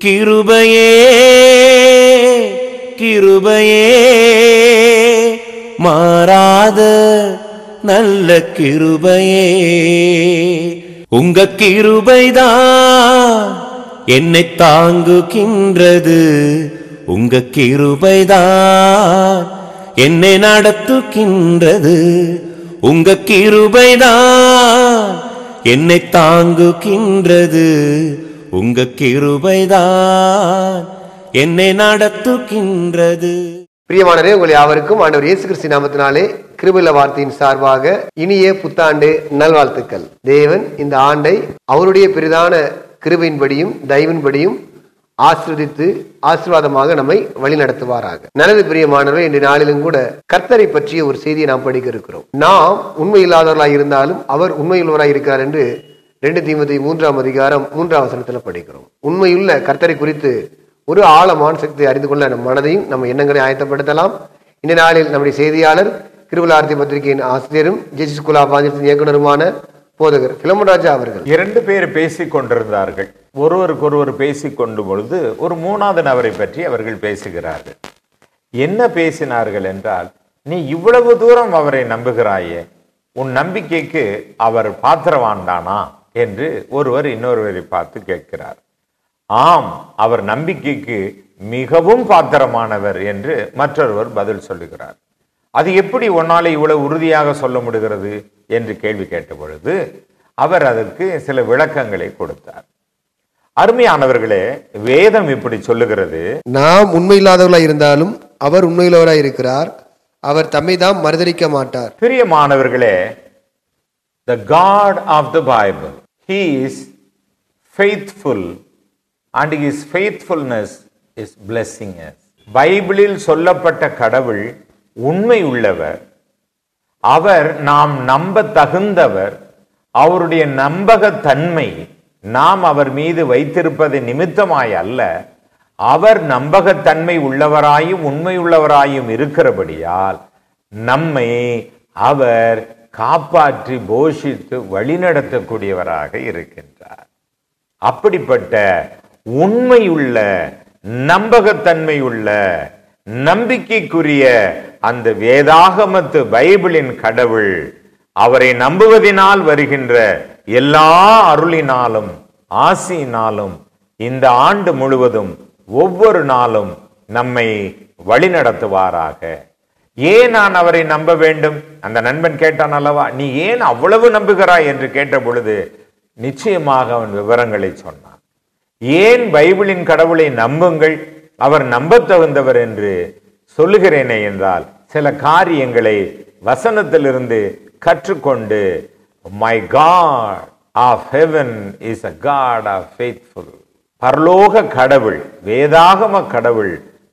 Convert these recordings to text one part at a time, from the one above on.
கிருபையே கிருபையே மாறாத நல்ல கிருபையே உங்க கிருபைதான் என்னை தாங்குகின்றது உங்க கிருபைதான் என்னை நடத்துகின்றது உங்க கிருபைதான் என்னை தாங்குகின்றது உங்க கிருபைதான் என்னை நடத்துகின்றது பிரியமானரே உங்களை யாவருக்கும் ஆண்டவர் இயேசு கிறிஸ்து நாமத்தினாலே கிருபில வார்த்தையின் சார்பாக இனிய புத்தாண்டு நல்வாழ்த்துக்கள் தேவன் இந்த ஆண்டை அவருடைய பெரிதான கிருபையின்படியும் தயவின்படியும் ஆசிர்வதித்து ஆசீர்வாதமாக நம்மை வழிநடத்துவாராக நல்லது பிரியமானவர்கள் இன்றைய நாளிலும் கூட கர்த்தரை பற்றிய ஒரு செய்தியை நாம் படிக்க இருக்கிறோம் நாம் உண்மை இல்லாதவர்களாய் இருந்தாலும் அவர் உண்மையுள்ளவராய் இருக்கிறார் என்று ரெண்டு தீமதி மூன்றாம் அதிகாரம் மூன்றாம் வசனத்துல படிக்கிறோம் உண்மையுள்ள கர்த்தரை குறித்து ஒரு ஆழமான சக்தியை அறிந்து கொள்ள நம் மனதையும் நம்ம எண்ணங்களை ஆயத்தப்படுத்தலாம் இந்த நாளில் நம்முடைய செய்தியாளர் கிருபலார்த்தி பத்திரிகையின் ஆசிரியரும் ஜெசி ஸ்கூல் ஆஃப் ஆஞ்சல்ஸின் இயக்குனருமான போதகர் கிளம்பராஜா அவர்கள் இரண்டு பேர் பேசிக் கொண்டிருந்தார்கள் ஒருவருக்கொருவர் பேசிக் கொண்டு பொழுது ஒரு மூணாவது நபரை பற்றி அவர்கள் பேசுகிறார்கள் என்ன பேசினார்கள் என்றால் நீ இவ்வளவு தூரம் அவரை நம்புகிறாயே உன் நம்பிக்கைக்கு அவர் பாத்திரவான் தானா என்று ஒருவர் இன்னொருவரை பார்த்து கேட்கிறார் ஆம் அவர் நம்பிக்கைக்கு மிகவும் பாத்திரமானவர் என்று மற்றொருவர் பதில் சொல்லுகிறார் அது எப்படி உன்னால இவ்வளவு உறுதியாக சொல்ல முடிகிறது என்று கேள்வி கேட்ட பொழுது அவர் அதற்கு சில விளக்கங்களை கொடுத்தார் அருமையானவர்களே வேதம் இப்படி சொல்லுகிறது நாம் உண்மையில்லாதவர்களாய் இருந்தாலும் அவர் உண்மையுள்ளவராய் இருக்கிறார் அவர் தம்மை தான் மறுதளிக்க மாட்டார் பிரியமானவர்களே the God of the Bible, He is faithful and His faithfulness is blessing us. பைபிளில் சொல்லப்பட்ட கடவுள் உண்மை உள்ளவர் அவர் நாம் நம்ப தகுந்தவர் அவருடைய நம்பகத்தன்மை நாம் அவர் மீது வைத்திருப்பது நிமித்தமாய் அல்ல அவர் நம்பகத்தன்மை உள்ளவராயும் உண்மையுள்ளவராயும் இருக்கிறபடியால் நம்மை அவர் காப்பாற்றி போஷித்து வழிநடத்தக்கூடியவராக இருக்கின்றார் அப்படிப்பட்ட உண்மையுள்ள நம்பகத்தன்மையுள்ள நம்பிக்கைக்குரிய அந்த வேதாகமத்து பைபிளின் கடவுள் அவரை நம்புவதினால் வருகின்ற எல்லா அருளினாலும் ஆசியினாலும் இந்த ஆண்டு முழுவதும் ஒவ்வொரு நாளும் நம்மை வழிநடத்துவாராக ஏன் நான் அவரை நம்ப வேண்டும் அந்த நண்பன் கேட்டான் அல்லவா நீ ஏன் அவ்வளவு நம்புகிறாய் என்று கேட்ட பொழுது நிச்சயமாக அவன் விவரங்களை சொன்னான் ஏன் பைபிளின் கடவுளை நம்புங்கள் அவர் நம்பத் தகுந்தவர் என்று சொல்லுகிறேனே என்றால் சில காரியங்களை வசனத்திலிருந்து கற்றுக்கொண்டு my God of heaven is a God of faithful பரலோக கடவுள் வேதாகம கடவுள்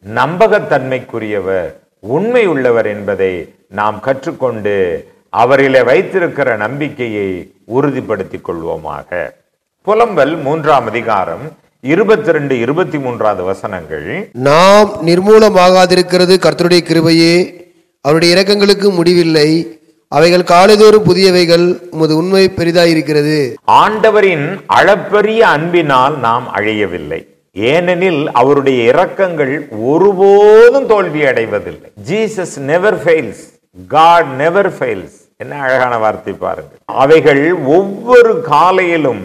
நம்பகத்தன்மைக்குரியவர் உண்மை உள்ளவர் என்பதை நாம் கற்றுக்கொண்டு அவரிலே வைத்திருக்கிற நம்பிக்கையை உறுதிப்படுத்திக் கொள்வோமாக புலம்பல் மூன்றாம் அதிகாரம் இருபத்தி ரெண்டு இருபத்தி மூன்றாவது வசனங்கள் நாம் நிர்மூலமாகாதிருக்கிறது கர்த்தருடைய கிருபையே அவருடைய இரக்கங்களுக்கு முடிவில்லை அவைகள் காலைதோறும் புதியவைகள் உமது உண்மை பெரிதாயிருக்கிறது ஆண்டவரின் அளப்பரிய அன்பினால் நாம் அழியவில்லை ஏனெனில் அவருடைய இரக்கங்கள் ஒருபோதும் தோல்வி அடைவதில்லை Jesus never fails God never fails என்ன அழகான வார்த்தை பாருங்க அவைகள் ஒவ்வொரு காலையிலும்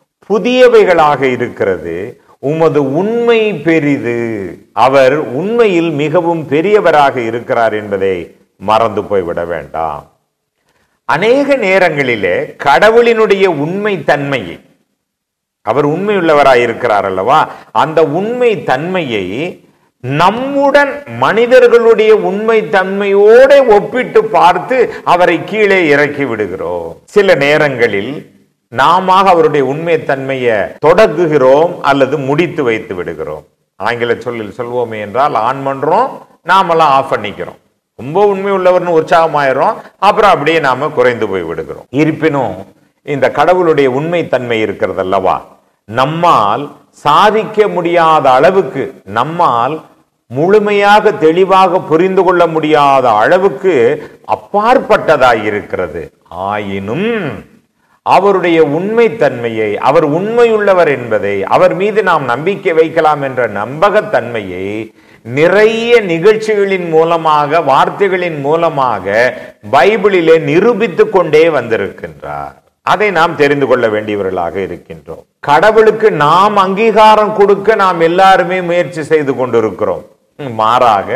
புதியவைகளாக இருக்கிறது உமது உண்மை பெரிது அவர் உண்மையில் மிகவும் பெரியவராக இருக்கிறார் என்பதை மறந்து போய்விட வேண்டாம் அநேக நேரங்களிலே கடவுளினுடைய உண்மை தன்மையை அவர் உண்மையுள்ளவராய் இருக்கிறார் அல்லவா அந்த உண்மை தன்மையை நம்முடன் மனிதர்களுடைய உண்மை தன்மையோட ஒப்பிட்டு பார்த்து அவரை கீழே இறக்கி விடுகிறோம் சில நேரங்களில் நாம அவருடைய உண்மை தன்மையை தொடங்குகிறோம் அல்லது முடித்து வைத்து விடுகிறோம் ஆங்கில சொல்லில் சொல்வோமே என்றால் ஆன் பண்றோம் நாமெல்லாம் ஆஃப் பண்ணிக்கிறோம் ரொம்ப உண்மை உள்ளவர்னு உற்சாகமாயிரும் அப்புறம் அப்படியே நாம குறைந்து போய் விடுகிறோம் இருப்பினும் இந்த கடவுளுடைய உண்மை தன்மை இருக்கிறது அல்லவா நம்மால் சாதிக்க முடியாத அளவுக்கு நம்மால் முழுமையாக தெளிவாக புரிந்து கொள்ள முடியாத அளவுக்கு அப்பாற்பட்டதாய் இருக்கிறது ஆயினும் அவருடைய உண்மைத்தன்மையை அவர் உண்மையுள்ளவர் என்பதை அவர் மீது நாம் நம்பிக்கை வைக்கலாம் என்ற நம்பகத்தன்மையை நிறைய நிகழ்ச்சிகளின் மூலமாக வார்த்தைகளின் மூலமாக பைபிளிலே நிரூபித்துக் கொண்டே வந்திருக்கின்றார் அதை நாம் தெரிந்து கொள்ள வேண்டியவர்களாக இருக்கின்றோம் கடவுளுக்கு நாம் அங்கீகாரம் கொடுக்க நாம் எல்லாருமே முயற்சி செய்து கொண்டிருக்கிறோம் மாறாக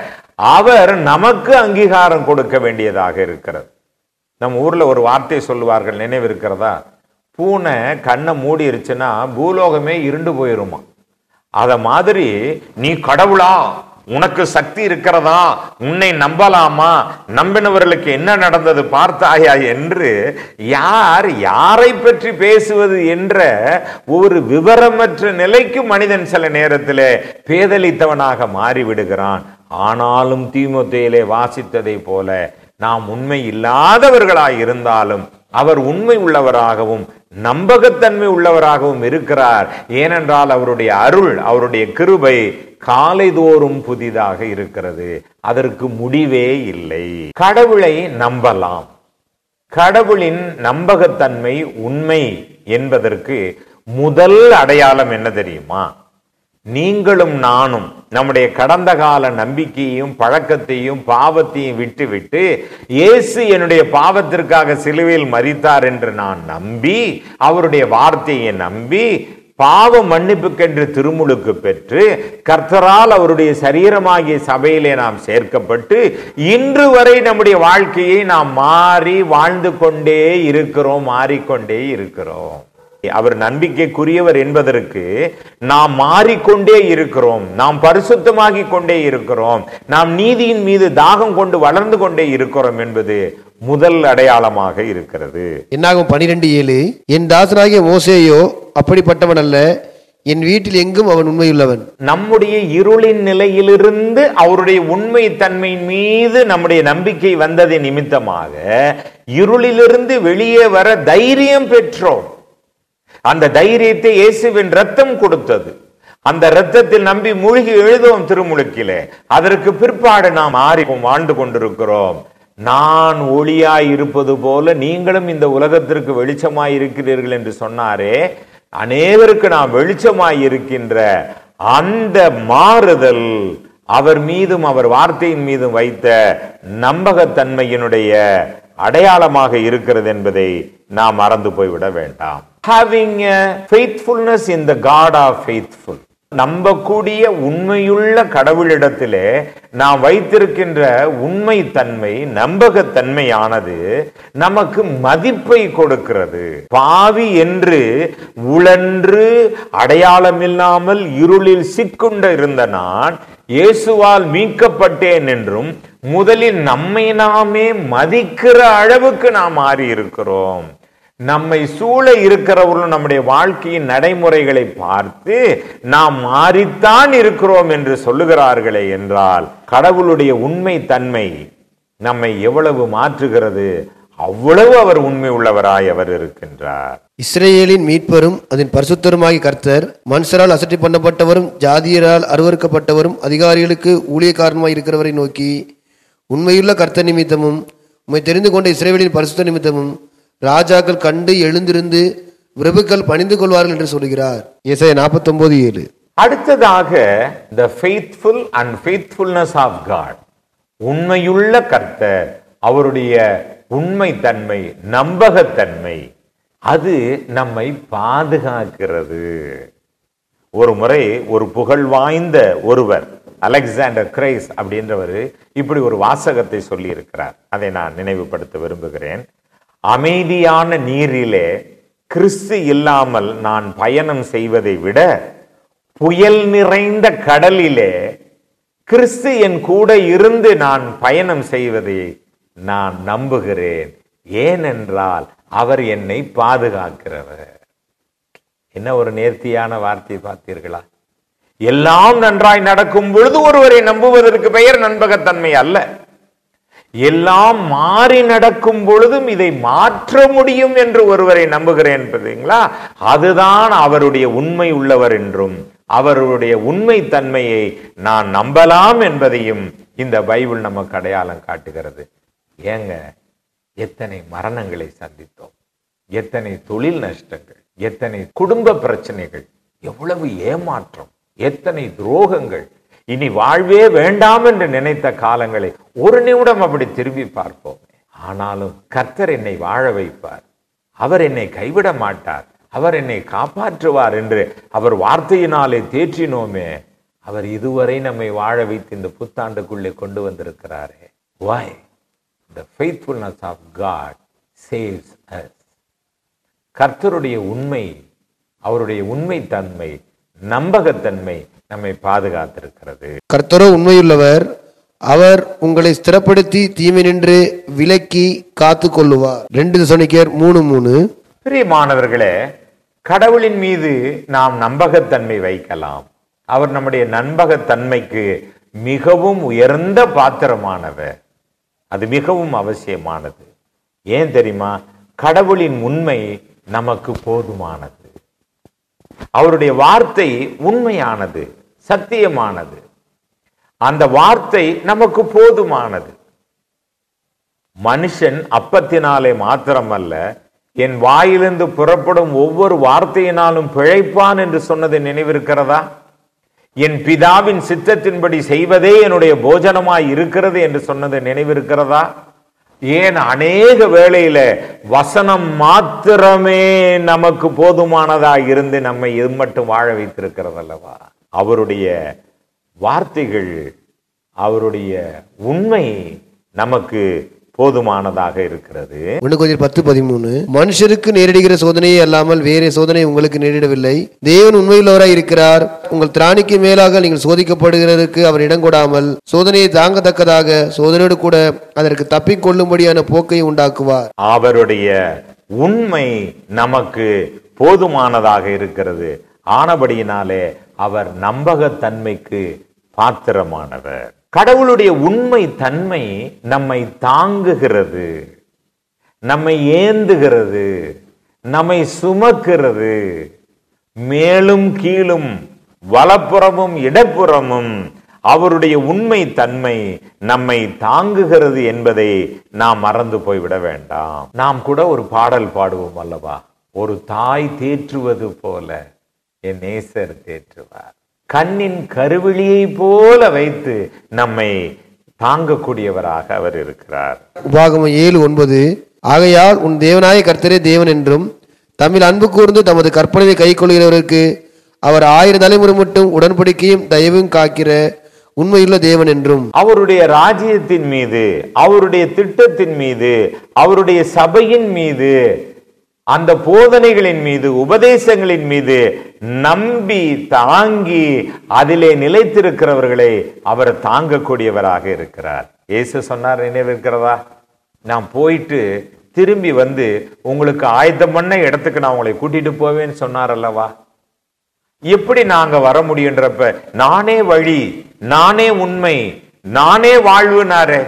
அவர் நமக்கு அங்கீகாரம் கொடுக்க வேண்டியதாக இருக்கிறது நம்ம ஊர்ல ஒரு வார்த்தை சொல்லுவார்கள் நினைவு இருக்கிறதா பூனை கண்ணை மூடிருச்சுன்னா பூலோகமே இருண்டு போயிருமா அத மாதிரி நீ கடவுளா உனக்கு சக்தி இருக்கிறதா உன்னை நம்பலாமா நம்பினவர்களுக்கு என்ன நடந்தது பார்த்தாயா என்று யார் யாரை பற்றி பேசுவது என்ற ஒரு விவரமற்ற நிலைக்கு மனிதன் சில நேரத்திலே பேதலித்தவனாக மாறிவிடுகிறான் ஆனாலும் தீமுத்தையிலே வாசித்ததை போல நாம் உண்மை இல்லாதவர்களாய் இருந்தாலும் அவர் உண்மை உள்ளவராகவும் நம்பகத்தன்மை உள்ளவராகவும் இருக்கிறார் ஏனென்றால் அவருடைய அருள் அவருடைய கிருபை காலைதோறும் புதிதாக இருக்கிறது அதற்கு முடிவே இல்லை கடவுளை நம்பலாம் கடவுளின் நம்பகத்தன்மை உண்மை என்பதற்கு முதல் அடையாளம் என்ன தெரியுமா நீங்களும் நானும் நம்முடைய கடந்த கால நம்பிக்கையையும் பழக்கத்தையும் பாவத்தையும் விட்டுவிட்டு இயேசு என்னுடைய பாவத்திற்காக சிலுவையில் மரித்தார் என்று நான் நம்பி அவருடைய வார்த்தையை நம்பி பாவ மன்னிப்புக்கென்று திருமுழுக்கு பெற்று கர்த்தரால் அவருடைய சரீரமாகிய சபையிலே நாம் சேர்க்கப்பட்டு இன்று வரை நம்முடைய வாழ்க்கையை நாம் மாறி வாழ்ந்து கொண்டே இருக்கிறோம் மாறிக்கொண்டே இருக்கிறோம் அவர் நம்பிக்கைக்குரியவர் என்பதற்கு நாம் மாறிக்கொண்டே இருக்கிறோம் நாம் பரிசுத்தமாகி கொண்டே இருக்கிறோம் நாம் நீதியின் மீது தாகம் கொண்டு வளர்ந்து கொண்டே இருக்கிறோம் என்பது முதல் அடையாளமாக இருக்கிறது என்னாகும் பனிரெண்டு ஏழு என் தாசனாகிய மோசேயோ அப்படிப்பட்டவன் அல்ல என் வீட்டில் எங்கும் அவன் உண்மையுள்ளவன் நம்முடைய இருளின் நிலையிலிருந்து அவருடைய உண்மை தன்மையின் மீது நம்முடைய நம்பிக்கை வந்தது நிமித்தமாக இருளிலிருந்து வெளியே வர தைரியம் பெற்றோம் அந்த தைரியத்தை இயேசுவின் ரத்தம் கொடுத்தது அந்த ரத்தத்தில் நம்பி மூழ்கி எழுதுவோம் திருமுழுக்கிலே அதற்கு பிற்பாடு நாம் மாறி வாழ்ந்து கொண்டிருக்கிறோம் நான் ஒளியாய் இருப்பது போல நீங்களும் இந்த உலகத்திற்கு வெளிச்சமாய் இருக்கிறீர்கள் என்று சொன்னாரே அநேகருக்கு நாம் வெளிச்சமாய் இருக்கின்ற அந்த மாறுதல் அவர் மீதும் அவர் வார்த்தையின் மீதும் வைத்த நம்பகத்தன்மையினுடைய அடையாளமாக இருக்கிறது என்பதை நாம் மறந்து போய்விட வேண்டாம் having faithfulness in the God of faithful நம்பக்கூடிய உண்மையுள்ள கடவுளிடத்திலே நாம் வைத்திருக்கின்ற உண்மை தன்மை நம்பகத்தன்மையானது நமக்கு மதிப்பை கொடுக்கிறது பாவி என்று உழன்று அடையாளம் இல்லாமல் இருளில் சிக்குண்ட இருந்த நான் இயேசுவால் மீட்கப்பட்டேன் என்றும் முதலில் நம்மை நாமே மதிக்கிற அளவுக்கு நாம் மாறி இருக்கிறோம் நம்மை சூழ இருக்கிறவர்களும் நம்முடைய வாழ்க்கையின் நடைமுறைகளை பார்த்து நாம் மாறித்தான் இருக்கிறோம் என்று சொல்லுகிறார்களே என்றால் கடவுளுடைய உண்மை தன்மை நம்மை எவ்வளவு மாற்றுகிறது அவ்வளவு அவர் உண்மை உள்ளவராய் அவர் இருக்கின்றார் இஸ்ரேலின் மீட்பரும் அதன் பரிசுத்தருமாகி கர்த்தர் மனுஷரால் அசட்டி பண்ணப்பட்டவரும் ஜாதியரால் அருவருக்கப்பட்டவரும் அதிகாரிகளுக்கு ஊழியக்காரனுமாய் இருக்கிறவரை நோக்கி உண்மையுள்ள கர்த்தர் நிமித்தமும் உம்மை தெரிந்து கொண்ட இஸ்ரேலின் பரிசுத்த நிமித்தமும் ராஜாக்கள் கண்டு எழுந்திருந்து பிரபுக்கள் பணிந்து கொள்வார்கள் என்று சொல்கிறார் இசை நாற்பத்தொன்பது ஏழு அடுத்ததாக the faithful and faithfulness of God உண்மையுள்ள கர்த்தர் அவருடைய உண்மை தன்மை நம்பகத்தன்மை அது நம்மை பாதுகாக்கிறது ஒரு முறை ஒரு புகழ் வாய்ந்த ஒருவர் அலெக்சாண்டர் கிரைஸ் அப்படின்றவர் இப்படி ஒரு வாசகத்தை சொல்லி இருக்கிறார் அதை நான் நினைவுபடுத்த விரும்புகிறேன் அமைதியான நீரிலே கிறிஸ்து இல்லாமல் நான் பயணம் செய்வதை விட புயல் நிறைந்த கடலிலே கிறிஸ்து என் கூட இருந்து நான் பயணம் செய்வதை நான் நம்புகிறேன் ஏனென்றால் அவர் என்னை பாதுகாக்கிறவர் என்ன ஒரு நேர்த்தியான வார்த்தை பார்த்தீர்களா எல்லாம் நன்றாய் நடக்கும் பொழுது ஒருவரை நம்புவதற்கு பெயர் நண்பகத்தன்மை அல்ல எல்லாம் மாறி நடக்கும் பொழுதும் இதை மாற்ற முடியும் என்று ஒருவரை நம்புகிறேன் என்பதுங்களா அதுதான் அவருடைய உண்மை உள்ளவர் என்றும் அவருடைய உண்மை தன்மையை நான் நம்பலாம் என்பதையும் இந்த பைபிள் நமக்கு அடையாளம் காட்டுகிறது ஏங்க எத்தனை மரணங்களை சந்தித்தோம் எத்தனை தொழில் நஷ்டங்கள் எத்தனை குடும்ப பிரச்சனைகள் எவ்வளவு ஏமாற்றம் எத்தனை துரோகங்கள் இனி வாழ்வே வேண்டாம் என்று நினைத்த காலங்களை ஒரு நிமிடம் அப்படி திரும்பி பார்ப்போம் ஆனாலும் கர்த்தர் என்னை வாழ வைப்பார் அவர் என்னை கைவிட மாட்டார் அவர் என்னை காப்பாற்றுவார் என்று அவர் வார்த்தையினாலே தேற்றினோமே அவர் இதுவரை நம்மை வாழ வைத்து இந்த புத்தாண்டுக்குள்ளே கொண்டு வந்திருக்கிறாரே why the faithfulness of god saves us கர்த்தருடைய உண்மை அவருடைய உண்மை தன்மை நம்பகத்தன்மை நம்மை பாதுகாத்திருக்கிறது கர்த்தரோ உண்மையுள்ளவர் அவர் உங்களை ஸ்திரப்படுத்தி தீமை நின்று விலக்கி காத்து கொள்ளுவார் ரெண்டு சொன்னிக்கேர் மூணு மூணு பிரியமானவர்களே கடவுளின் மீது நாம் நம்பகத்தன்மை வைக்கலாம் அவர் நம்முடைய நம்பகத்தன்மைக்கு மிகவும் உயர்ந்த பாத்திரமானவர் அது மிகவும் அவசியமானது ஏன் தெரியுமா கடவுளின் உண்மை நமக்கு போதுமானது அவருடைய வார்த்தை உண்மையானது சத்தியமானது அந்த வார்த்தை நமக்கு போதுமானது மனுஷன் அப்பத்தினாலே மாத்திரமல்ல என் வாயிலிருந்து புறப்படும் ஒவ்வொரு வார்த்தையினாலும் பிழைப்பான் என்று சொன்னது நினைவிருக்கிறதா என் பிதாவின் சித்தத்தின்படி செய்வதே என்னுடைய போஜனமாய் இருக்கிறது என்று சொன்னது நினைவிருக்கிறதா ஏன் அநேக வேளையில வசனம் மாத்திரமே நமக்கு போதுமானதா இருந்து நம்மை இது மட்டும் வாழ வைத்திருக்கிறது அல்லவா அவருடைய வார்த்தைகள் அவருடைய உண்மை நமக்கு போதுமானதாக இருக்கிறது ஒன்று கொஞ்சம் பத்து பதிமூணு மனுஷருக்கு நேரிடுகிற சோதனையே அல்லாமல் வேறே சோதனை உங்களுக்கு நேரிடவில்லை தேவன் உண்மையுள்ளவராய் இருக்கிறார் உங்கள் திராணிக்கு மேலாக நீங்கள் சோதிக்கப்படுகிறதுக்கு அவர் இடம் கொடாமல் சோதனையை தாங்கத்தக்கதாக சோதனையோடு கூட அதற்கு தப்பிக்கொள்ளும்படியான போக்கை உண்டாக்குவார் அவருடைய உண்மை நமக்கு போதுமானதாக இருக்கிறது ஆனபடியினாலே அவர் நம்பகத்தன்மைக்கு பாத்திரமானவர் கடவுளுடைய உண்மை தன்மை நம்மை தாங்குகிறது நம்மை ஏந்துகிறது நம்மை சுமக்கிறது மேலும் கீழும் வலப்புறமும் இடப்புறமும் அவருடைய உண்மை தன்மை நம்மை தாங்குகிறது என்பதை நாம் மறந்து போய்விட வேண்டாம் நாம் கூட ஒரு பாடல் பாடுவோம் அல்லவா ஒரு தாய் தேற்றுவது போல என் நேசர் தேற்றுவார் கண்ணின் கருவிழியை போல வைத்து நம்மை தாங்கக்கூடியவராக அவர் இருக்கிறார் உபாகமம் ஏழு ஒன்பது ஆகையால் உன் தேவனாய கர்த்தரே தேவன் என்றும் தமிழ் அன்பு கூர்ந்து தமது கற்பனையை கை கொள்கிறவருக்கு அவர் ஆயிரம் தலைமுறை மட்டும் உடன்படிக்கையும் தயவும் காக்கிற உண்மையுள்ள தேவன் என்றும் அவருடைய ராஜ்யத்தின் மீது அவருடைய திட்டத்தின் மீது அவருடைய சபையின் மீது அந்த போதனைகளின் மீது உபதேசங்களின் மீது நம்பி தாங்கி அதிலே நிலைத்திருக்கிறவர்களை அவர் தாங்கக்கூடியவராக இருக்கிறார் இயேசு சொன்னார் நினைவிருக்கிறதா நான் போயிட்டு திரும்பி வந்து உங்களுக்கு ஆயத்தம் பண்ண இடத்துக்கு நான் உங்களை கூட்டிட்டு போவேன்னு சொன்னார் அல்லவா எப்படி நாங்க வர முடியுன்றப்ப நானே வழி நானே உண்மை நானே வாழ்வுனாரே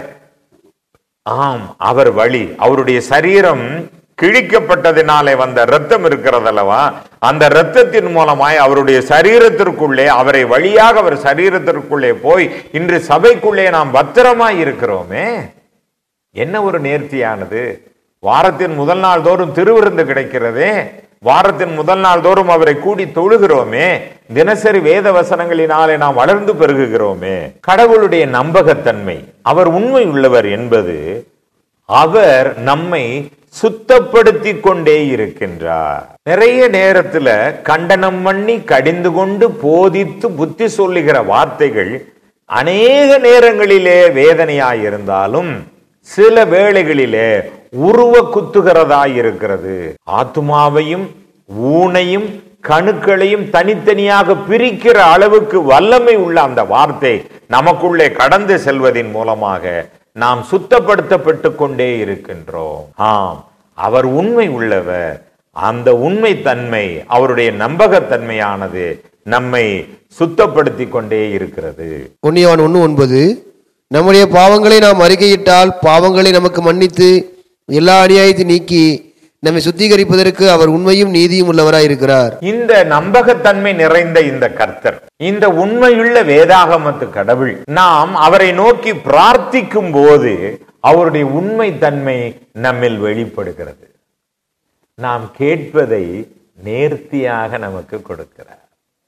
ஆம் அவர் வழி அவருடைய சரீரம் கிழிக்கப்பட்டதினாலே வந்த ரத்தம் இருக்கிறதல்லவா அந்த இரத்தத்தின் மூலமாய் அவருடைய சரீரத்திற்குள்ளே அவரை வழியாக அவர் சரீரத்திற்குள்ளே போய் இன்று சபைக்குள்ளே நாம் பத்திரமாய் இருக்கிறோமே என்ன ஒரு நேர்த்தியானது வாரத்தின் முதல் நாள் தோறும் திருவிருந்து கிடைக்கிறதே வாரத்தின் முதல் நாள் தோறும் அவரை கூடி தொழுகிறோமே தினசரி வேத வசனங்களினாலே நாம் வளர்ந்து பெருகுகிறோமே கடவுளுடைய நம்பகத்தன்மை அவர் உண்மை உள்ளவர் என்பது அவர் நம்மை சுத்தப்படுத்தி கொண்டே இருக்கின்றார் நிறைய நேரத்துல கண்டனம் பண்ணி கடிந்து கொண்டு போதித்து புத்தி சொல்லுகிற வார்த்தைகள் அநேக நேரங்களிலே வேதனையாய் இருந்தாலும் சில வேளைகளிலே உருவ குத்துகிறதாய் இருக்கிறது ஆத்மாவையும் ஊனையும் கணுக்களையும் தனித்தனியாக பிரிக்கிற அளவுக்கு வல்லமை உள்ள அந்த வார்த்தை நமக்குள்ளே கடந்து செல்வதின் மூலமாக நாம் சுத்தப்படுத்தப்பட்டு கொண்டே இருக்கின்றோம் ஆம் அவர் உண்மை உள்ளவர் அந்த உண்மை தன்மை அவருடைய நம்பகத்தன்மையானது நம்மை சுத்தப்படுத்தி கொண்டே இருக்கிறது ஒன்னியவான் ஒன்று ஒன்பது நம்முடைய பாவங்களை நாம் அறிக்கையிட்டால் பாவங்களை நமக்கு மன்னித்து எல்லா அநியாயத்தை நீக்கி நம்மை சுத்திகரிப்பதற்கு அவர் உண்மையும் நீதியும் உள்ளவராய் இருக்கிறார் இந்த நம்பகத்தன்மை நிறைந்த இந்த கர்த்தர் இந்த உண்மையுள்ள வேதாகமத்து கடவுள் நாம் அவரை நோக்கி பிரார்த்திக்கும் போது அவருடைய உண்மை தன்மை நம்மில் வெளிப்படுகிறது நாம் கேட்பதை நேர்த்தியாக நமக்கு கொடுக்கிறார்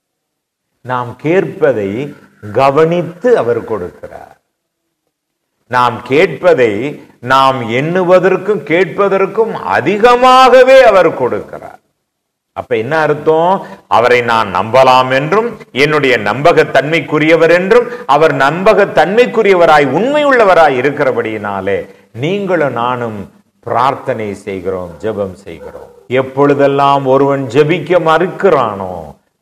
நாம் கேட்பதை கவனித்து அவர் கொடுக்கிறார் நாம் கேட்பதை நாம் எண்ணுவதற்கும் கேட்பதற்கும் அதிகமாகவே அவர் கொடுக்கிறார் அப்ப என்ன அர்த்தம் அவரை நான் நம்பலாம் என்றும் என்னுடைய நம்பகத்தன்மைக்குரியவர் என்றும் அவர் நம்பகத்தன்மைக்குரியவராய் உண்மையுள்ளவராய் இருக்கிறபடியினாலே நீங்களும் நானும் பிரார்த்தனை செய்கிறோம் ஜெபம் செய்கிறோம் எப்பொழுதெல்லாம் ஒருவன் ஜெபிக்க மறுக்கிறானோ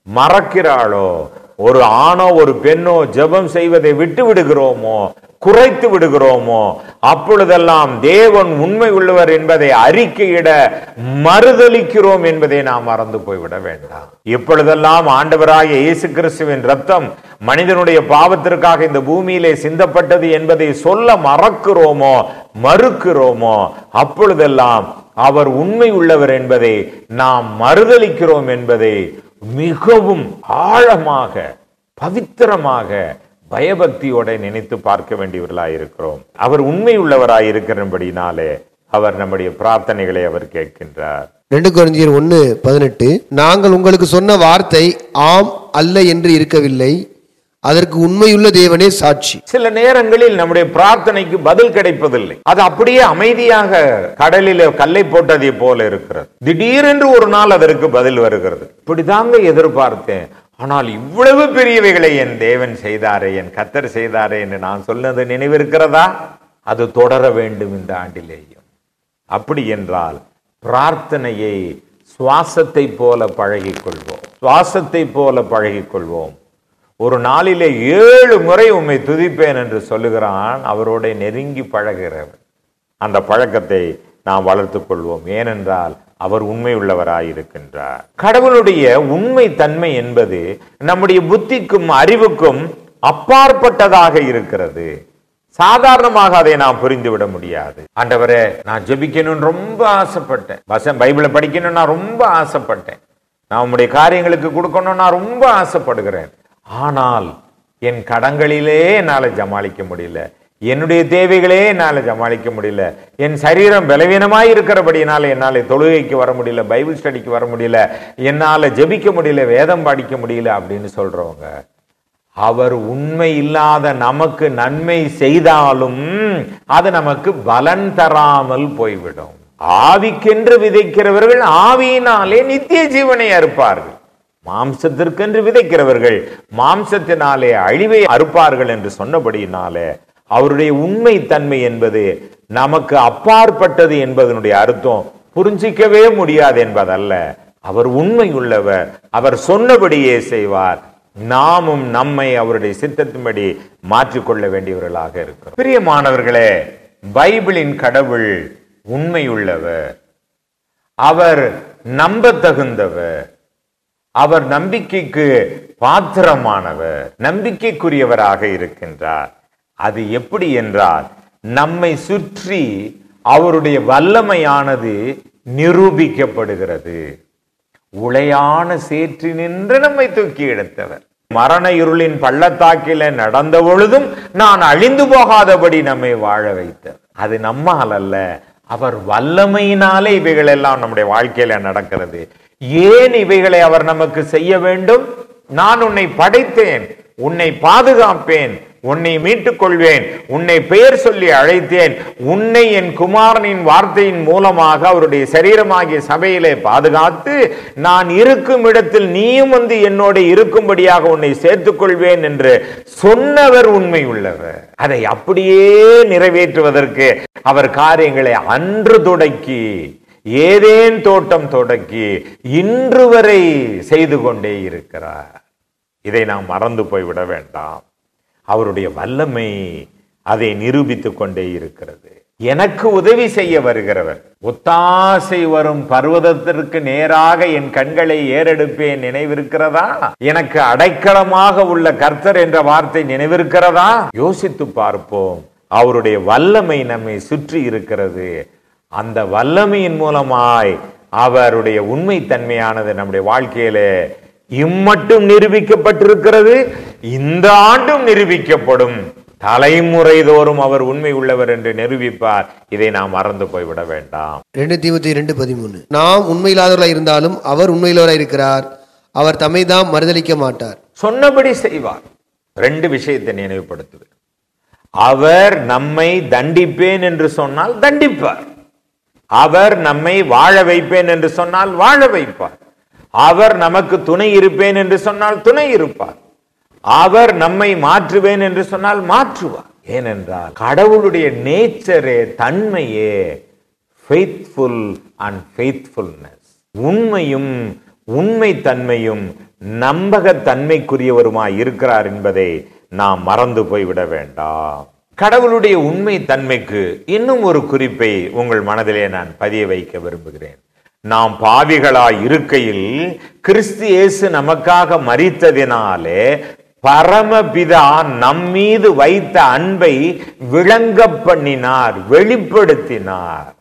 மறக்கிறாளோ ஒரு ஆணோ ஒரு பெண்ணோ ஜெபம் செய்வதை விட்டு விடுகிறோமோ குறைத்து விடுகிறோமோ அப்பொழுதெல்லாம் தேவன் உண்மை உள்ளவர் என்பதை அறிக்கையிட மறுதலிக்கிறோம் என்பதை நாம் மறந்து போய்விட வேண்டாம் எப்பொழுதெல்லாம் ஆண்டவராகிய இயேசு கிறிஸ்துவின் ரத்தம் மனிதனுடைய பாவத்திற்காக இந்த பூமியிலே சிந்தப்பட்டது என்பதை சொல்ல மறக்கிறோமோ மறுக்கிறோமோ அப்பொழுதெல்லாம் அவர் உண்மை உள்ளவர் என்பதை நாம் மறுதலிக்கிறோம் என்பதை மிகவும் ஆழமாக பவித்திரமாக பயபக்தியோட நினைத்து பார்க்க வேண்டியவர்களாய் இருக்கிறோம் அவர் உண்மை உள்ளவராய் இருக்கிறபடினாலே அவர் நம்முடைய பிரார்த்தனைகளை அவர் கேட்கின்றார் ரெண்டு குழந்தையர் ஒன்று பதினெட்டு நாங்கள் உங்களுக்கு சொன்ன வார்த்தை ஆம் அல்ல என்று இருக்கவில்லை அதற்கு உண்மையுள்ள தேவனே சாட்சி சில நேரங்களில் நம்முடைய பிரார்த்தனைக்கு பதில் கிடைப்பதில்லை அது அப்படியே அமைதியாக கடலில் கல்லை போட்டதை போல இருக்கிறது திடீரென்று ஒரு நாள் அதற்கு பதில் வருகிறது இப்படிதாங்க எதிர்பார்த்தேன் ஆனால் இவ்வளவு பெரியவைகளை என் தேவன் செய்தாரே என் கத்தர் செய்தாரே என்று நான் சொன்னது நினைவிருக்கிறதா அது தொடர வேண்டும் இந்த ஆண்டிலேயும் அப்படி என்றால் பிரார்த்தனையை சுவாசத்தை போல பழகிக் கொள்வோம் சுவாசத்தை போல பழகிக் கொள்வோம் ஒரு நாளிலே ஏழு முறை உம்மை துதிப்பேன் என்று சொல்லுகிறான் அவரோட நெருங்கி பழகிறவர் அந்த பழக்கத்தை நாம் வளர்த்துக் கொள்வோம் ஏனென்றால் அவர் உண்மை உள்ளவராயிருக்கின்றார் கடவுளுடைய உண்மை தன்மை என்பது நம்முடைய புத்திக்கும் அறிவுக்கும் அப்பாற்பட்டதாக இருக்கிறது சாதாரணமாக அதை நாம் புரிந்துவிட முடியாது ஆண்டவரே நான் ஜெபிக்கணும்னு ரொம்ப ஆசைப்பட்டேன் வசம் பைபிளை படிக்கணும்னு நான் ரொம்ப ஆசைப்பட்டேன் நான் உம்முடைய காரியங்களுக்கு கொடுக்கணும்னு நான் ரொம்ப ஆசைப்படுகிறேன் ஆனால் என் கடங்களிலே என்னால் சமாளிக்க முடியல என்னுடைய தேவைகளே என்னால் சமாளிக்க முடியல என் சரீரம் பலவீனமாய் இருக்கிறபடினால என்னால் தொழுகைக்கு வர முடியல பைபிள் ஸ்டடிக்கு வர முடியல என்னால் ஜெபிக்க முடியல வேதம் படிக்க முடியல அப்படின்னு சொல்றவங்க அவர் உண்மை இல்லாத நமக்கு நன்மை செய்தாலும் அது நமக்கு பலன் தராமல் போய்விடும் ஆவிக்கென்று விதைக்கிறவர்கள் ஆவியினாலே நித்திய ஜீவனை அறுப்பார்கள் மாம்சத்திற்கென்று விதைக்கிறவர்கள் மாம்சத்தினாலே அழிவை அறுப்பார்கள் என்று சொன்னபடியினாலே அவருடைய உண்மை தன்மை என்பது நமக்கு அப்பாற்பட்டது என்பதனுடைய அர்த்தம் புரிஞ்சிக்கவே முடியாது என்பதல்ல அவர் உண்மை உள்ளவர் அவர் சொன்னபடியே செய்வார் நாமும் நம்மை அவருடைய சித்தத்தின்படி மாற்றிக்கொள்ள வேண்டியவர்களாக இருக்கிறோம் பிரியமானவர்களே பைபிளின் கடவுள் உண்மையுள்ளவர் அவர் நம்பத்தகுந்தவர் அவர் நம்பிக்கைக்கு பாத்திரமானவர் நம்பிக்கைக்குரியவராக இருக்கின்றார் அது எப்படி என்றால் நம்மை சுற்றி அவருடைய வல்லமையானது நிரூபிக்கப்படுகிறது உளையான சேற்றி நின்று நம்மை தூக்கி எடுத்தவர் மரண இருளின் பள்ளத்தாக்கில நடந்த பொழுதும் நான் அழிந்து போகாதபடி நம்மை வாழ வைத்தார் அது நம்மால் அல்ல அவர் வல்லமையினாலே இவைகள் எல்லாம் நம்முடைய வாழ்க்கையில நடக்கிறது ஏன் இவைகளை அவர் நமக்கு செய்ய வேண்டும் நான் உன்னை படைத்தேன் உன்னை பாதுகாப்பேன் உன்னை மீட்டுக் கொள்வேன் உன்னை பெயர் சொல்லி அழைத்தேன் உன்னை என் குமாரனின் வார்த்தையின் மூலமாக அவருடைய சரீரமாகிய சபையிலே பாதுகாத்து நான் இருக்கும் இடத்தில் நீயும் வந்து என்னோட இருக்கும்படியாக உன்னை சேர்த்துக் கொள்வேன் என்று சொன்னவர் உண்மை உள்ளவர் அதை அப்படியே நிறைவேற்றுவதற்கு அவர் காரியங்களை அன்று தொடக்கி ஏதேன் தோட்டம் தொடக்கி இன்று வரை செய்து கொண்டே இருக்கிறார் இதை நாம் மறந்து போய்விட வேண்டாம் அவருடைய வல்லமை அதை நிரூபித்துக் கொண்டே இருக்கிறது எனக்கு உதவி செய்ய வருகிறவர் ஒத்தாசை வரும் பர்வதத்திற்கு நேராக என் கண்களை ஏறெடுப்பேன் நினைவிருக்கிறதா எனக்கு அடைக்கலமாக உள்ள கர்த்தர் என்ற வார்த்தை நினைவிருக்கிறதா யோசித்து பார்ப்போம் அவருடைய வல்லமை நம்மை சுற்றி இருக்கிறது அந்த வல்லமையின் மூலமாய் அவருடைய உண்மை தன்மையானது நம்முடைய வாழ்க்கையிலே இம்மட்டும் நிரூபிக்கப்பட்டிருக்கிறது இந்த ஆண்டும் நிரூபிக்கப்படும் தலைமுறை தோறும் அவர் உண்மை உள்ளவர் என்று நிரூபிப்பார் இதை நாம் மறந்து போய்விட வேண்டாம் ரெண்டு தீமத்தி ரெண்டு பதிமூணு நாம் உண்மையில்லாதவர்களாய் இருந்தாலும் அவர் உண்மையில்லவராய் இருக்கிறார் அவர் தம்மை தாம் மறுதளிக்க மாட்டார் சொன்னபடி செய்வார் ரெண்டு விஷயத்தை நினைவுபடுத்துது அவர் நம்மை தண்டிப்பேன் என்று சொன்னால் தண்டிப்பார் அவர் நம்மை வாழ வைப்பேன் என்று சொன்னால் வாழ வைப்பார் அவர் நமக்கு துணை இருப்பேன் என்று சொன்னால் துணை இருப்பார் அவர் நம்மை மாற்றுவேன் என்று சொன்னால் மாற்றுவார் ஏனென்றால் கடவுளுடைய நேச்சரே தன்மையே ஃபெய்த்ஃபுல் அண்ட் ஃபெய்த்ஃபுல்னஸ் உண்மையும் உண்மை தன்மையும் நம்பகத்தன்மைக்குரியவருமாய் இருக்கிறார் என்பதை நாம் மறந்து போய்விட வேண்டாம் கடவுளுடைய உண்மை தன்மைக்கு இன்னும் ஒரு குறிப்பை உங்கள் மனதிலே நான் பதிய வைக்க விரும்புகிறேன் நாம் பாவிகளாய் இருக்கையில் கிறிஸ்து இயேசு நமக்காக மரித்ததினாலே பரமபிதா நம்மீது வைத்த அன்பை விளங்க பண்ணினார் வெளிப்படுத்தினார்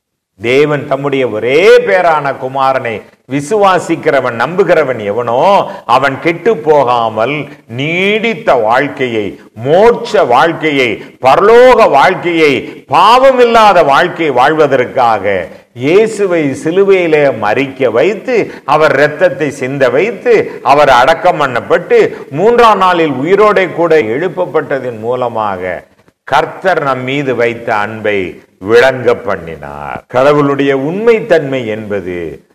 தேவன் தம்முடைய ஒரே பேரான குமாரனை விசுவாசிக்கிறவன் நம்புகிறவன் எவனோ அவன் கெட்டு போகாமல் நீடித்த வாழ்க்கையை மோட்ச வாழ்க்கையை பரலோக வாழ்க்கையை பாவமில்லாத வாழ்க்கையை வாழ்வதற்காக இயேசுவை சிலுவையிலே மறிக்க வைத்து அவர் இரத்தத்தை சிந்த வைத்து அவர் அடக்கம் பண்ணப்பட்டு மூன்றாம் நாளில் உயிரோடே கூட எழுப்பப்பட்டதின் மூலமாக கர்த்தர் நம் மீது வைத்த அன்பை விளங்க பண்ணினார் கடவுளுடைய உண்மைத்தன்மை என்பது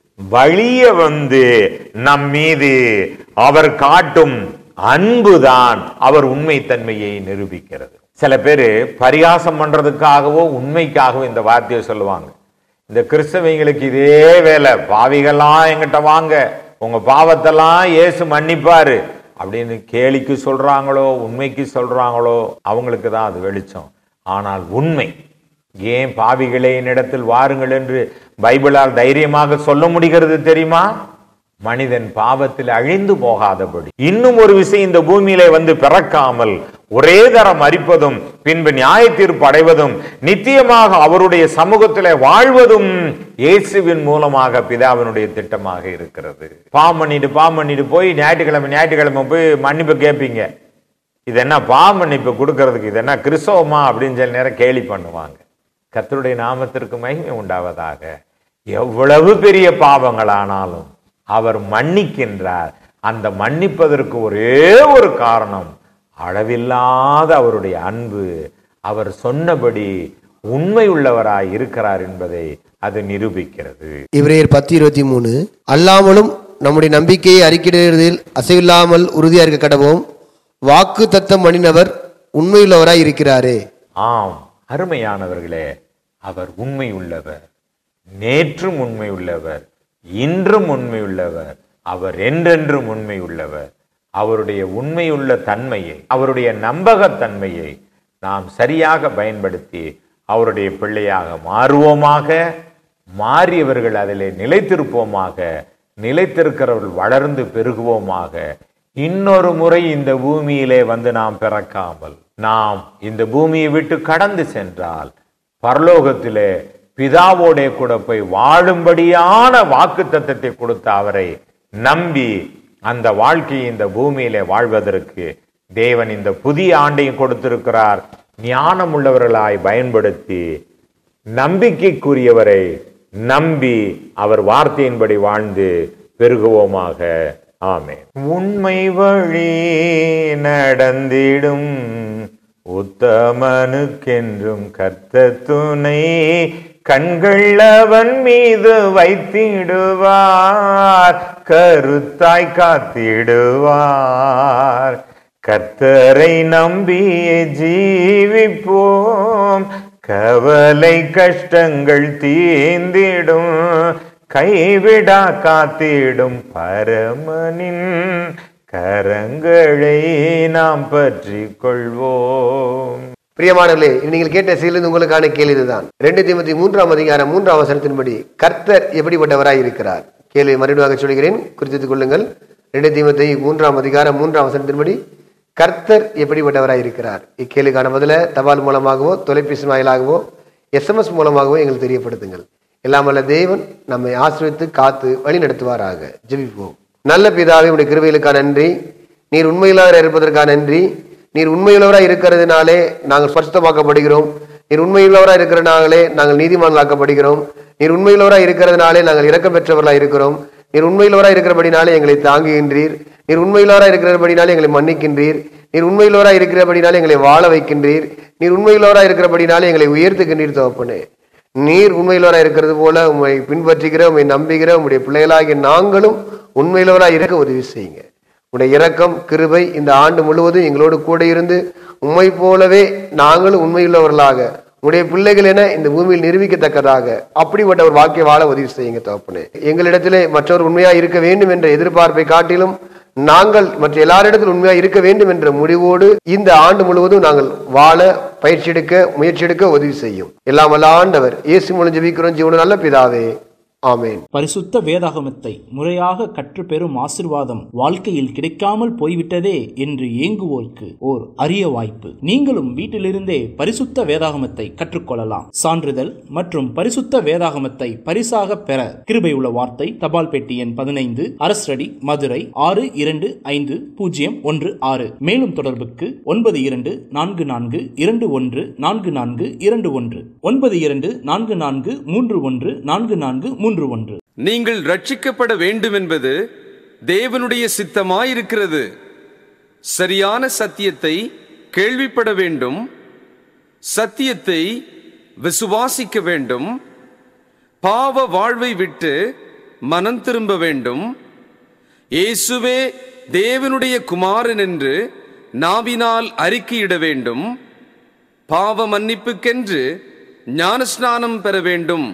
வழிய வந்து நம் மீது அவர் காட்டும் அன்புதான் அவர் உண்மைத்தன்மையை நிரூபிக்கிறது சில பேர் பரிகாசம் பண்றதுக்காகவோ உண்மைக்காகவோ இந்த வார்த்தையை சொல்லுவாங்க இந்த கிறிஸ்தவங்களுக்கு இதே வேலை பாவிகள்லாம் எங்கிட்ட வாங்க உங்க பாவத்தெல்லாம் இயேசு மன்னிப்பாரு அப்படின்னு கேலிக்கு சொல்றாங்களோ உண்மைக்கு சொல்றாங்களோ அவங்களுக்கு தான் அது வெளிச்சம் ஆனால் உண்மை ஏன் பாவிகளே என்னிடத்தில் வாருங்கள் என்று பைபிளால் தைரியமாக சொல்ல முடிகிறது தெரியுமா மனிதன் பாவத்தில் அழிந்து போகாதபடி இன்னும் ஒரு விஷயம் இந்த பூமியிலே வந்து பிறக்காமல் ஒரே தரம் மறிப்பதும் பின்பு நியாய தீர்ப்பு அடைவதும் நித்தியமாக அவருடைய சமூகத்திலே வாழ்வதும் இயேசுவின் மூலமாக பிதாவினுடைய திட்டமாக இருக்கிறது பாவம் பண்ணிட்டு பாவம் பண்ணிட்டு போய் ஞாயிற்றுக்கிழமை ஞாயிற்றுக்கிழமை போய் மன்னிப்பு கேட்பீங்க இது என்ன பாவ மன்னிப்பு கொடுக்கறதுக்கு இது என்ன கிறிஸ்தவமா அப்படின்னு சொல்லி நேரம் கேலி பண்ணுவாங்க கர்த்தருடைய நாமத்திற்கு மகிமை உண்டாவதாக எவ்வளவு பெரிய பாவங்களானாலும் அவர் மன்னிக்கின்றார் அந்த மன்னிப்பதற்கு ஒரே ஒரு காரணம் அளவில்லாத அவருடைய அன்பு அவர் சொன்னபடி உண்மை உள்ளவராய் இருக்கிறார் என்பதை அது நிரூபிக்கிறது இவரையர் பத்து இருபத்தி மூணு அல்லாமலும் நம்முடைய நம்பிக்கையை அறிக்கையிடுவதில் அசைவில்லாமல் உறுதியா இருக்க கடவோம் வாக்கு தத்தம் மணினவர் உண்மையுள்ளவராய் இருக்கிறாரே ஆம் அருமையானவர்களே அவர் உண்மை உள்ளவர் நேற்றும் உண்மை உள்ளவர் இன்றும் உண்மை உள்ளவர் அவர் என்றென்றும் உண்மை உள்ளவர் அவருடைய உண்மையுள்ள தன்மையை அவருடைய நம்பகத்தன்மையை நாம் சரியாக பயன்படுத்தி அவருடைய பிள்ளையாக மாறுவோமாக மாறியவர்கள் அதிலே நிலைத்திருப்போமாக நிலைத்திருக்கிறவர்கள் வளர்ந்து பெருகுவோமாக இன்னொரு முறை இந்த பூமியிலே வந்து நாம் பிறக்காமல் நாம் இந்த பூமியை விட்டு கடந்து சென்றால் பரலோகத்திலே பிதாவோடே கூட போய் வாழும்படியான வாக்கு தத்தத்தை கொடுத்த அவரை நம்பி அந்த வாழ்க்கையை இந்த பூமியிலே வாழ்வதற்கு தேவன் இந்த புதிய ஆண்டையும் கொடுத்திருக்கிறார் ஞானம் உள்ளவர்களாய் பயன்படுத்தி நம்பிக்கைக்குரியவரை நம்பி அவர் வார்த்தையின்படி வாழ்ந்து பெருகுவோமாக ஆமே உண்மை வழி நடந்திடும் உத்தமனுக்கென்றும் கர்த்த துணை கண்கள் அவன் மீது வைத்திடுவார் கருத்தாய் காத்திடுவார் கர்த்தரை நம்பியே ஜீவிப்போம் கவலை கஷ்டங்கள் தீந்திடும் கைவிடா காத்திடும் பரமனின் கரங்களை நாம் பற்றி கொள்வோம் பிரியமானவர்களே இனி நீங்கள் கேட்ட செய்திலிருந்து உங்களுக்கான கேள்வி இதுதான் ரெண்டு தீமத்தி மூன்றாம் அதிகாரம் மூன்றாம் வசனத்தின்படி கர்த்தர் எப்படிப்பட்டவராய் இருக்கிறார் கேள்வி மறுபடியும் சொல்கிறேன் குறித்துக் கொள்ளுங்கள் ரெண்டு தீமத்தை மூன்றாம் அதிகாரம் மூன்றாம் வசனத்தின்படி கர்த்தர் எப்படிப்பட்டவராய் இருக்கிறார் இக்கேள்விக்கான பதில தபால் மூலமாகவோ தொலைபேசி வாயிலாகவோ எஸ்எம்எஸ் மூலமாகவோ எங்களுக்கு தெரியப்படுத்துங்கள் எல்லாம் வல்ல தேவன் நம்மை ஆசிரியத்து காத்து வழி நடத்துவாராக ஜெபிப்போம் நல்ல பிதாவே உடைய கிருபைகளுக்கான நன்றி நீர் உண்மையில்லாத இருப்பதற்கான நன்றி நீர் உண்மையுள்ளவராய் இருக்கிறதுனாலே நாங்கள் ஸ்பஷ்டமாக்கப்படுகிறோம் நீர் உண்மையுள்ளவராய் இருக்கிறனாலே நாங்கள் நீதிமான்களாக்கப்படுகிறோம் நீர் உண்மையுள்ளவராய் இருக்கிறதுனாலே நாங்கள் இரக்கம் பெற்றவர்களாய் இருக்கிறோம் நீர் உண்மையுள்ளவராய் இருக்கிறபடினாலே எங்களை தாங்குகின்றீர் நீர் உண்மையுள்ளவராய் இருக்கிறபடினாலே எங்களை மன்னிக்கின்றீர் நீர் உண்மையுள்ளவராய் இருக்கிறபடினாலே எங்களை வாழ வைக்கின்றீர் நீர் உண்மையுள்ளவராய் இருக்கிறபடினாலே எங்களை உயர்த்துகின்றீர் தகப்பனே நீர் உண்மையுள்ளவராய் இருக்கிறது போல உம்மை பின்பற்றுகிற உம்மை நம்புகிற உம்முடைய பிள்ளைகளாகிய நாங்களும் உண்மையுள்ளவராய் இருக்க உதவி செய்யுங்க உடைய இரக்கம் கிருபை இந்த ஆண்டு முழுவதும் எங்களோடு கூட இருந்து உம்மை போலவே நாங்களும் உண்மையுள்ளவர்களாக உடைய பிள்ளைகள் என இந்த பூமியில் நிரூபிக்கத்தக்கதாக அப்படிப்பட்ட ஒரு வாக்கிய வாழ உதவி செய்யுங்க தகப்பனே எங்களிடத்திலே மற்றவர் உண்மையா இருக்க வேண்டும் என்ற எதிர்பார்ப்பை காட்டிலும் நாங்கள் மற்ற எல்லாரிடத்தில் உண்மையா இருக்க வேண்டும் என்ற முடிவோடு இந்த ஆண்டு முழுவதும் நாங்கள் வாழ பயிற்சி எடுக்க முயற்சி எடுக்க உதவி செய்யும் எல்லாம் வல்ல ஆண்டவர் இயேசு மூலம் ஜெபிக்கிறோம் ஜீவன நல்ல பிதாவே ஆமென் பரிசுத்த வேதாகமத்தை முறையாக கற்றுப்பெறும் ஆசிர்வாதம் வாழ்க்கையில் கிடைக்காமல் போய்விட்டதே என்று ஏங்குவோருக்கு ஓர் அரிய வாய்ப்பு நீங்களும் வீட்டிலிருந்தே பரிசுத்த வேதாகமத்தை கற்றுக்கொள்ளலாம் சான்றிதழ் மற்றும் பரிசுத்த வேதாகமத்தை பரிசாக பெற கிருபை உள்ள வார்த்தை தபால் பெட்டி எண் பதினைந்து அரசடி மதுரை ஆறு இரண்டு ஐந்து பூஜ்ஜியம் ஒன்று ஆறு மேலும் தொடர்புக்கு ஒன்பது இரண்டு நான்கு நான்கு இரண்டு ஒன்று நான்கு நான்கு இரண்டு ஒன்று ஒன்பது இரண்டு நான்கு நான்கு மூன்று ஒன்று நான்கு நான்கு மூன்று ஒன்று நீங்கள் ரட்சிக்கப்பட வேண்டும் என்பது தேவனுடைய சித்தமாயிருக்கிறது சரியான சத்தியத்தை கேள்விப்பட வேண்டும் சத்தியத்தை விசுவாசிக்க வேண்டும் பாவ வாழ்வை விட்டு மனம் திரும்ப வேண்டும் இயேசுவே தேவனுடைய குமாரன் என்று நாவினால் அறிக்கையிட வேண்டும் பாவ மன்னிப்புக்கென்று ஞானஸ்நானம் பெற வேண்டும்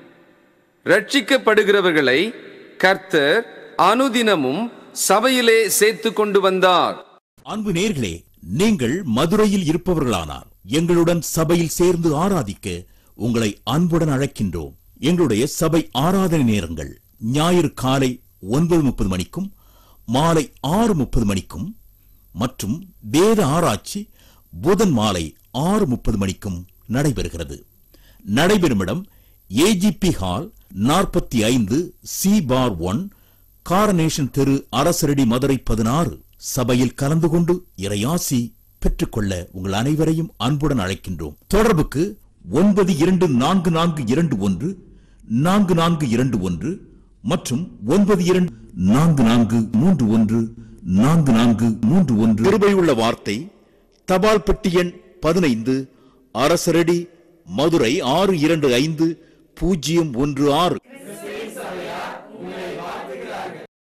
ரட்சிக்கப்படுகிறவர்களை கர்த்தர் அனுதினமும் சபையிலே சேர்த்து கொண்டு வந்தார் அன்பு நேர்களே நீங்கள் மதுரையில் இருப்பவர்களானார் எங்களுடன் சபையில் சேர்ந்து ஆராதிக்க உங்களை அன்புடன் அழைக்கின்றோம் எங்களுடைய சபை ஆராதனை நேரங்கள் ஞாயிறு காலை ஒன்பது முப்பது மணிக்கும் மாலை ஆறு முப்பது மணிக்கும் மற்றும் வேத ஆராய்ச்சி புதன் மாலை ஆறு முப்பது மணிக்கும் நடைபெறுகிறது நடைபெறும் இடம் ஏஜிபி ஹால் நாற்பத்தி ஐந்து சி பார் ஒன் காரனேஷன் தெரு அரசரடி மதுரை பதினாறு சபையில் கலந்து கொண்டு இறையாசி பெற்றுக்கொள்ள உங்கள் அனைவரையும் அன்புடன் அழைக்கின்றோம் தொடர்புக்கு ஒன்பது இரண்டு நான்கு நான்கு இரண்டு ஒன்று நான்கு நான்கு இரண்டு ஒன்று மற்றும் ஒன்பது இரண்டு நான்கு நான்கு மூன்று ஒன்று நான்கு நான்கு மூன்று ஒன்று கிருபையுள்ள வார்த்தை தபால் பெட்டி எண் பதினைந்து அரசரடி மதுரை ஆறு இரண்டு ஐந்து பூஜ்ஜியம் ஒன்று ஆறு